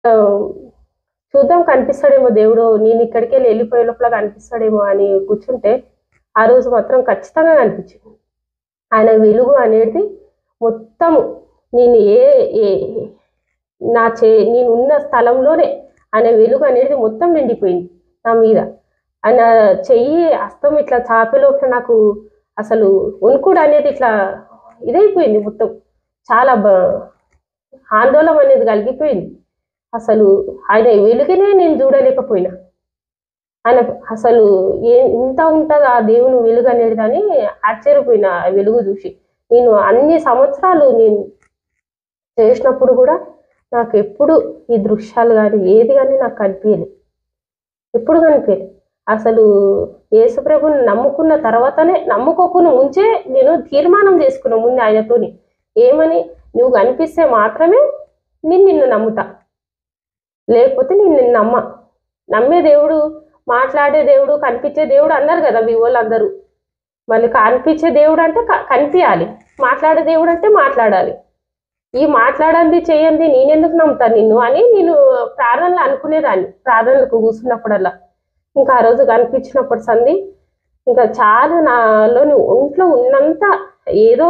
ఆ, చూద్దాం కనిపిస్తాడేమో దేవుడు నేను ఇక్కడికి వెళ్ళి వెళ్ళిపోయే లోపల కనిపిస్తాడేమో అని కూర్చుంటే ఆ రోజు మాత్రం ఖచ్చితంగా కనిపించింది ఆయన వెలుగు అనేది మొత్తం నేను ఏ ఏ నా చే నేను ఉన్న స్థలంలోనే ఆయన వెలుగు అనేది మొత్తం నిండిపోయింది నా మీద ఆయన చెయ్యి అస్తం ఇట్లా చాపేలోపల నాకు అసలు వణుకుడు అనేది ఇట్లా ఇదైపోయింది మొత్తం చాలా బ ఆందోళన అనేది కలిగిపోయింది అసలు ఆయన వెలుగునే నేను చూడలేకపోయినా ఆయన అసలు ఏ ఇంత ఉంటుంది ఆ దేవుని వెలుగు అనేది కానీ ఆశ్చర్యపోయిన ఆ వెలుగు చూసి నేను అన్ని సంవత్సరాలు నేను చేసినప్పుడు కూడా నాకు ఎప్పుడు ఈ దృశ్యాలు కానీ ఏది కానీ నాకు కనిపించలేదు ఎప్పుడు కనిపించలేదు అసలు యేసుప్రభుని నమ్ముకున్న తర్వాతనే నమ్ముకోకుండా ముంచే నేను తీర్మానం చేసుకున్నా ముందు ఆయనతోని ఏమని నువ్వు కనిపిస్తే మాత్రమే నేను నిన్ను నమ్ముతా లేకపోతే నేను నిన్ను నమ్మ నమ్మే దేవుడు మాట్లాడే దేవుడు కనిపించే దేవుడు అన్నారు కదా మీ వాళ్ళందరూ మళ్ళీ కనిపించే దేవుడు అంటే క- కనిపించాలి మాట్లాడే దేవుడు అంటే మాట్లాడాలి ఈ మాట్లాడంది చేయండి నేనెందుకు నమ్ముతాను నిన్ను అని నేను ప్రార్థనలు అనుకునేదాన్ని ప్రార్థనలకు కూర్చున్నప్పుడల్లా ఇంకా ఆ రోజు కనిపించినప్పుడు సంది ఇంకా చాలా నాలోని ఒంట్లో ఉన్నంత ఏదో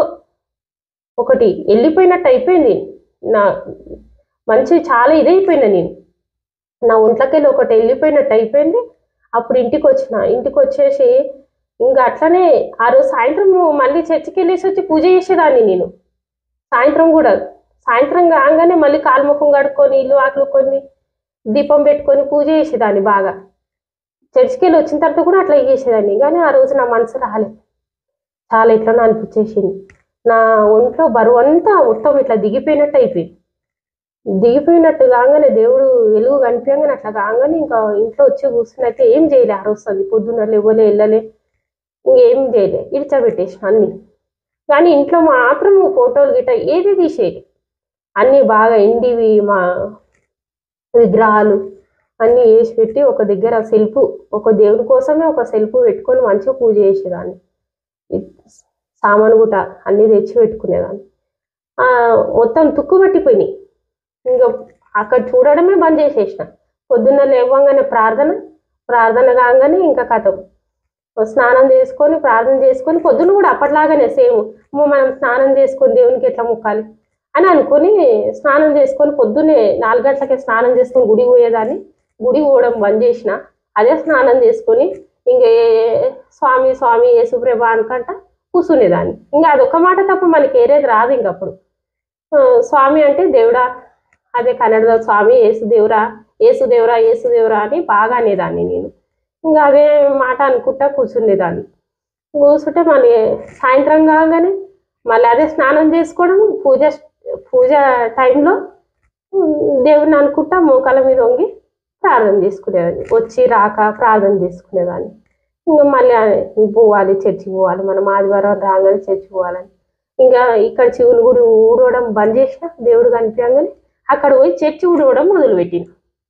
ఒకటి వెళ్ళిపోయినట్టు అయిపోయింది నా మంచి చాలా ఇదైపోయినా నేను నా ఒంట్లోకెళ్ళి ఒకటి వెళ్ళిపోయినట్టు అయిపోయింది అప్పుడు ఇంటికి వచ్చిన ఇంటికి వచ్చేసి ఇంకా అట్లనే ఆ రోజు సాయంత్రం మళ్ళీ చర్చికి వెళ్ళేసి వచ్చి పూజ చేసేదాన్ని నేను సాయంత్రం కూడా సాయంత్రం కాగానే మళ్ళీ కాలు ముఖం కడుక్కొని ఇల్లు ఆకులు కొన్ని దీపం పెట్టుకొని పూజ చేసేదాన్ని బాగా చర్చికి వెళ్ళి వచ్చిన తర్వాత కూడా అట్లా చేసేదాన్ని కానీ ఆ రోజు నా మనసు రాలేదు చాలా ఇట్లా అనిపించేసింది నా ఒంట్లో బరువు అంతా మొత్తం ఇట్లా దిగిపోయినట్టు అయిపోయింది దిగిపోయినట్టు కాగానే దేవుడు వెలుగు కనిపించగానే అట్లా కాగానే ఇంకా ఇంట్లో వచ్చి కూర్చుని అయితే ఏం చేయలే ఆ రోజు అది పొద్దున్న లేవలే వెళ్ళలే ఇంకేం చేయలే ఇడిచబెట్టేసిన అన్ని కానీ ఇంట్లో మాత్రం ఫోటోలు గిట్ట ఏది తీసేది అన్నీ బాగా ఎండివి మా విగ్రహాలు అన్నీ వేసి పెట్టి ఒక దగ్గర సెల్ఫ్ ఒక దేవుని కోసమే ఒక సెల్ఫ్ పెట్టుకొని మంచిగా పూజ చేసేదాన్ని ఈ సామాను గుట అన్నీ తెచ్చి పెట్టుకునేదాన్ని ఆ, మొత్తం తుక్కు పట్టిపోయినాయి ఇంకా అక్కడ చూడడమే బంద్ చేసేసిన పొద్దున్న లేవగానే ప్రార్థన ప్రార్థన కాగానే ఇంకా కథం స్నానం చేసుకొని ప్రార్థన చేసుకొని పొద్దున్న కూడా అప్పట్లాగానే సేమ్ మనం స్నానం చేసుకొని దేవునికి ఎట్లా మొక్కాలి అని అనుకొని స్నానం చేసుకొని పొద్దున్నే నాలుగు గంటలకే స్నానం చేసుకొని గుడి పోయేదాన్ని గుడి పోవడం బంద్ చేసిన అదే స్నానం చేసుకొని ఇంక ఏ- స్వామి స్వామి యేసుప్రభ అనుకంట కూర్చునేదాన్ని ఇంకా అదొక మాట తప్ప మనకి ఏరేది రాదు ఇంకప్పుడు ఆ, స్వామి అంటే దేవుడా అదే కన్నడలో స్వామి యేసు దేవురా యేసు దేవురా యేసు దేవురా అని బాగా అనేదాన్ని నేను ఇంకా అదే మాట అనుకుంటా కూర్చునేదాన్ని కూర్చుంటే మళ్ళీ సాయంత్రం కాగానే మళ్ళీ అదే స్నానం చేసుకోవడం పూజ పూజ టైంలో దేవుని అనుకుంటా మోకాల మీద వంగి ప్రార్థన చేసుకునేదాన్ని వచ్చి రాక ప్రార్థన చేసుకునేదాన్ని ఇంకా మళ్ళీ పోవాలి చర్చికి పోవాలి మనం ఆదివారం రాగానే చర్చికి పోవాలని ఇంకా ఇక్కడ చెవులు కూడా ఊడవడం బంద్ చేసిన దేవుడు కనిపించగానే అక్కడ పోయి చర్చి ఊడవడం మొదలుపెట్టిన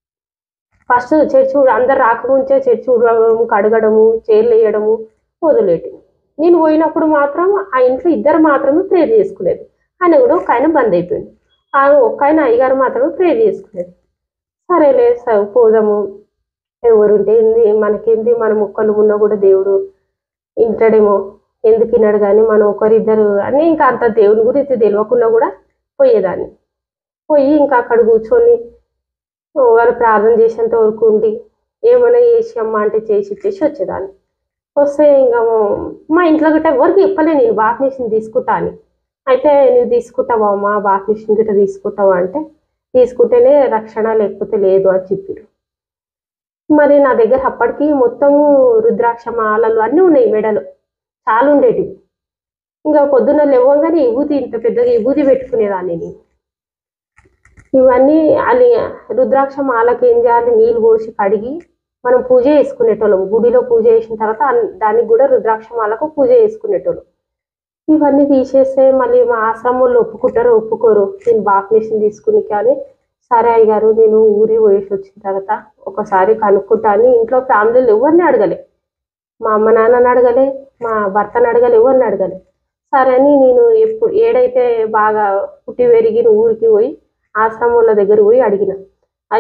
ఫస్ట్ చర్చి ఊడ- అందరు రాకముంచే చర్చి ఊడవడం కడగడము చైర్లు వేయడము మొదలుపెట్టిన నేను పోయినప్పుడు మాత్రం ఆ ఇంట్లో ఇద్దరు మాత్రమే ప్రేర్ చేసుకునేది ఆయన కూడా ఒక ఆయన బంద్ అయిపోయింది ఆ ఒక్క ఆయన అయ్యగారు మాత్రమే ప్రేర్ చేసుకునేది సరేలే స- పోదాము ఎవరుంటే ఏంది మనకేంది మన మొక్కలు ఉన్నా కూడా దేవుడు వింటాడేమో ఎందుకు విన్నాడు కానీ మనం ఒకరిద్దరు అని ఇంకా అంత దేవుని గురించి తెలియకుండా కూడా పోయేదాన్ని పోయి ఇంకా అక్కడ కూర్చొని వాళ్ళు ప్రార్థన చేసేంత వరకు ఉండి ఏమైనా చేసి అమ్మ అంటే చేసి ఇచ్చేసి వచ్చేదాన్ని వస్తే ఇంకా మా ఇంట్లో గిట్ట ఎవరికి చెప్పలే నేను బాత్ మిషన్ తీసుకుంటా అని అయితే నువ్వు తీసుకుంటావా అమ్మా బాత్ మిషన్ గిట్ట తీసుకుంటావా అంటే తీసుకుంటేనే రక్షణ లేకపోతే లేదు అని చెప్పారు మరి నా దగ్గర అప్పటికి మొత్తము రుద్రాక్ష మాలలు అన్నీ ఉన్నాయి మెడలో చాలా ఉండేటివి ఇంకా పొద్దున్న లేవగానే విభూతి ఇంత పెద్దగా విభూతి పెట్టుకునేదాన్ని నేను ఇవన్నీ అది రుద్రాక్ష మాలకి ఏం చేయాలి నీళ్ళు పోసి కడిగి మనం పూజ చేసుకునేటోళ్ళం గుడిలో పూజ చేసిన తర్వాత అన్- దానికి కూడా రుద్రాక్ష మాలకు పూజ చేసుకునేటోళ్ళం ఇవన్నీ తీసేస్తే మళ్ళీ మా ఆశ్రమంలో ఒప్పుకుంటారో ఒప్పుకోరు నేను బాక్ మిషన్ తీసుకుని కానీ సరే అయ్య గారు నేను ఊరి పోయేసి వచ్చిన తర్వాత ఒకసారి కనుక్కుంటా అని ఇంట్లో ఫ్యామిలీలు ఎవరిని అడగలే మా అమ్మ నాన్నని అడగలే మా భర్తను అడగలే ఎవరిని అడగలే సరే అని నేను ఎప్పుడు ఏడైతే బాగా పుట్టి పెరిగిన ఊరికి పోయి ఆశ్రమంల దగ్గర పోయి అడిగిన